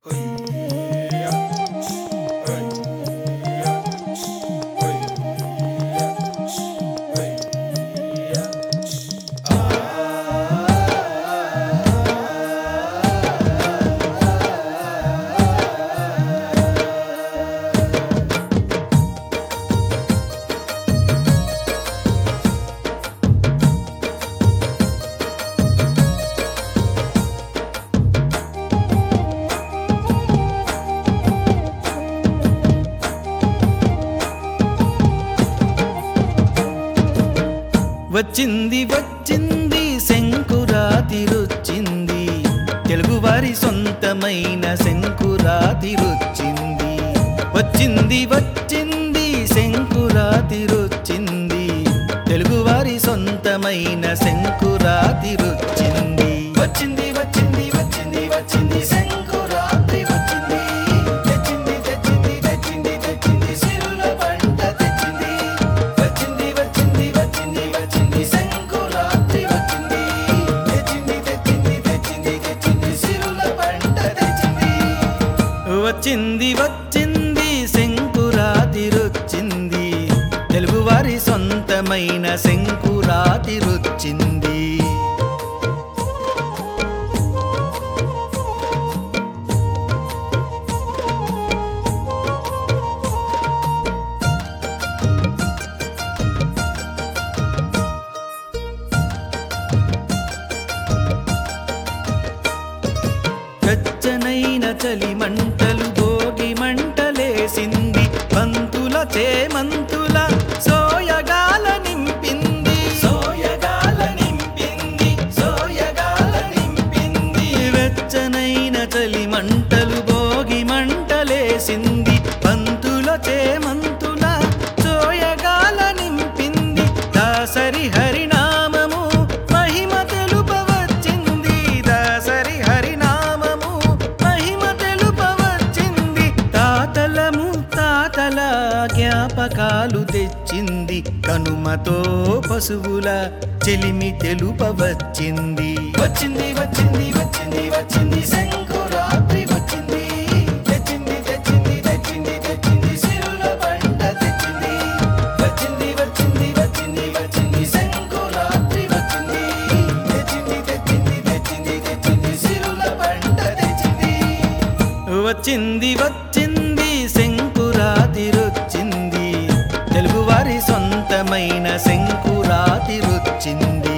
వచ్చింది వచ్చింది శంకురాతిరొచ్చింది తెలుగువారి సొంతమైన శంకురాతిరొచ్చింది వచ్చింది వచ్చింది శంకురాతిరొచ్చింది తెలుగువారి సొంతమైన శంకురాతిరొచ్చింది వచ్చింది వచ్చింది వచ్చింది వచ్చింది శంకురాత్రి వచ్చింది తెచ్చింది తెచ్చింది తెచ్చింది తెచ్చింది సిరుల పంట తెచ్చింది వచ్చింది వచ్చింది వచ్చింది వచ్చింది శంకురాత్రి వచ్చింది తెచ్చింది తెచ్చింది తెచ్చింది తెచ్చింది సిరుల పంట తెచ్చింది వచ్చింది వచ్చింది శంకురాతిరొచ్చింది తెలుగువారి సొంతమైన శంకురాతిరొచ్చింది వెచ్చనైన చలి మంటలు భోగి మంటలేసింది పంతుల చేమంతుల సోయగాల నింపింది సోయగాల నింపింది సోయగాల నింపింది వెచ్చనైన చలి మంటలు భోగి మంటలేసింది పంతుల చేమంతుల సోయగాల నింపింది దాసరి హరినామము మహిమ తెలుపవచ్చింది దాసరి హరినామము మహిమ తెలుపవచ్చింది తాతలము తాతల జ్ఞాపకాలు తెచ్చింది కనుమతో పశువుల చెలిమి తెలుపవచ్చింది వచ్చింది వచ్చింది వచ్చింది వచ్చింది శంకురాత్రి వచ్చింది తెచ్చింది తెచ్చింది తెచ్చింది తెచ్చింది సిరుల పంట తెచ్చింది వచ్చింది వచ్చింది వచ్చింది వచ్చింది శంకురాత్రి వచ్చింది తెచ్చింది తెచ్చింది తెచ్చింది తెచ్చింది సిరుల పంట తెచ్చింది వచ్చింది వచ్చింది శంకురాతిరొచ్చింది తెలుగువారి సొంతమైన శంకురాతిరొచ్చింది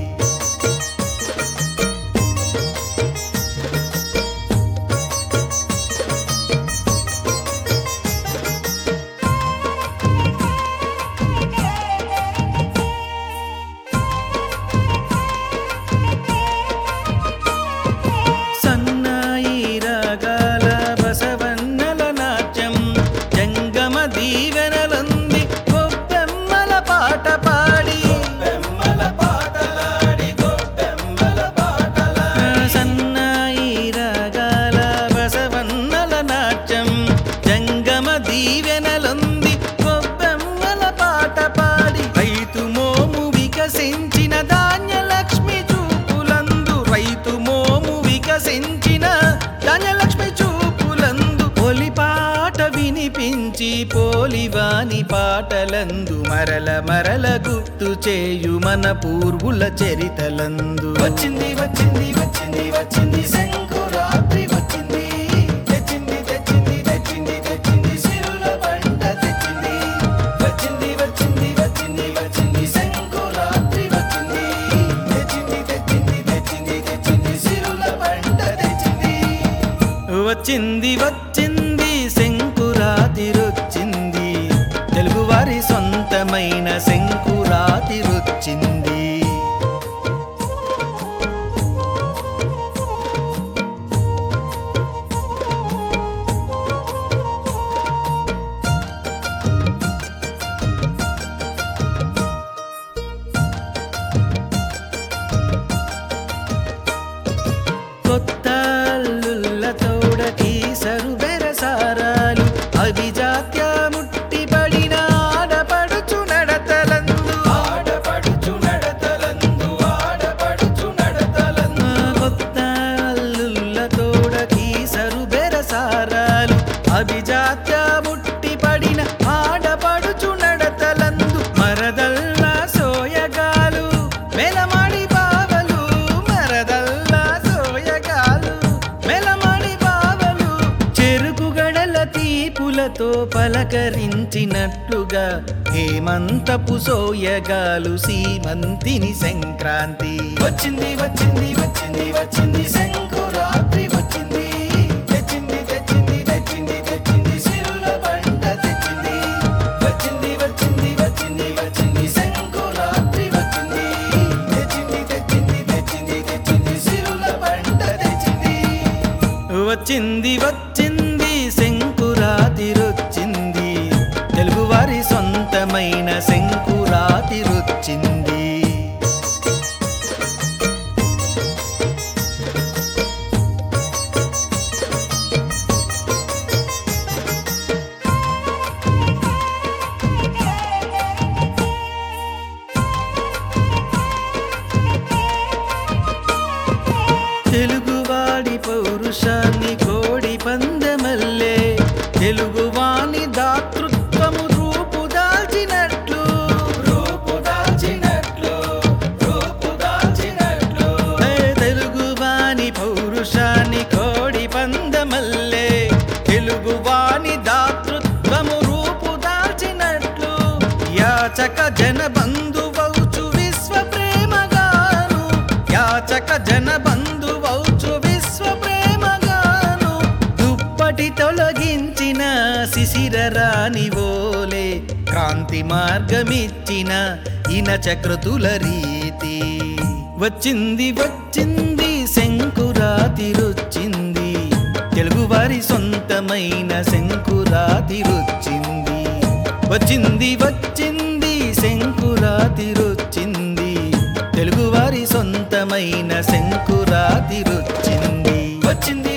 సన్నాయి రాగాల బసవన్నల నాట్యం జంగమ దీవెనలుంది గొప్పెమ్మల పాట పాడి గొప్పెమ్మల పాటలాడి గొప్పెమ్మల పాటలాడి సన్నాయి రాగాల బసవన్నల నాట్యం జంగమ దీవెనలుంది గొప్పెమ్మల పాట పాడి రైతు మోము వికసించిన ధాన్యలక్ష్మి చూపులందు రైతు మోము వికసించిన ధాన్యలక్ష్మి చూపులందు పొలి పాట వినిపించి పోలివాని పాటలందు మరల మరల గుర్తు చేయు మన పూర్వుల చరితలందు వచ్చింది వచ్చింది వచ్చింది వచ్చింది శంకురాత్రి వచ్చింది తెచ్చింది తెచ్చింది తెచ్చింది తెచ్చింది సిరుల పంట తెచ్చింది వచ్చింది వచ్చింది వచ్చింది వచ్చింది శంకురాత్రి వచ్చింది తెచ్చింది తెచ్చింది తెచ్చింది తెచ్చింది సిరుల పంట తెచ్చింది వచ్చింది వచ్చింది శంకురాతిరొచ్చింది తెలుగువారి సొంతమైన శంకురాతిరొచ్చింది కొత్త అల్లుళ్ళ తోడకి సరుబెరసారాలు అభిజాత్య ముట్టిపడిన ఆడపడుచు నడతలందు ఆడపడుచు నడతలందు పూలతో పలకరించినట్లుగా హేమంతపు సోయగాలు సీమంతిని సంక్రాంతి వచ్చింది వచ్చింది వచ్చింది వచ్చింది శంకురాత్రి వచ్చింది తెచ్చింది తెచ్చింది తెచ్చింది తెచ్చింది సిరుల పంట తెచ్చింది వచ్చింది వచ్చింది వచ్చింది వచ్చింది శంకురాత్రి వచ్చింది తెచ్చింది తెచ్చింది తెచ్చింది తెచ్చింది సిరుల పంట తెచ్చింది వచ్చింది వచ్చింది శంకురాతిరొచ్చింది తెలుగువారి సొంతమైన శంకురాతిరొచ్చింది తెలుగువాడి పౌరుషాన్ని కోడి పందెమల్లే తెలుగువాని దాతృత్వము రూపుదాల్చినట్లు రూపుదాల్చినట్లు రూపుదాల్చినట్లు తెలుగువాని పౌరుషాన్ని కోడి పందమల్లే తెలుగువాని దాతృత్వము రూపుదాల్చినట్లు యాచక జన బంధువౌచు విశ్వ ప్రేమగాను యాచక జన బంధువౌచు విశ్వ ప్రేమగాను దుప్పటి తొలగించిన శిశిర రాణి ఓలే క్రాంతి మార్గమిచ్చిన ఇన చక్రతుల రీతి వచ్చింది వచ్చింది శంకురాతిరొచ్చింది తెలుగువారి సొంతమైన శంకురాతిరొచ్చింది వచ్చింది వచ్చింది శంకురాతిరొచ్చింది తెలుగువారి సొంతమైన శంకురాతిరొచ్చింది వచ్చింది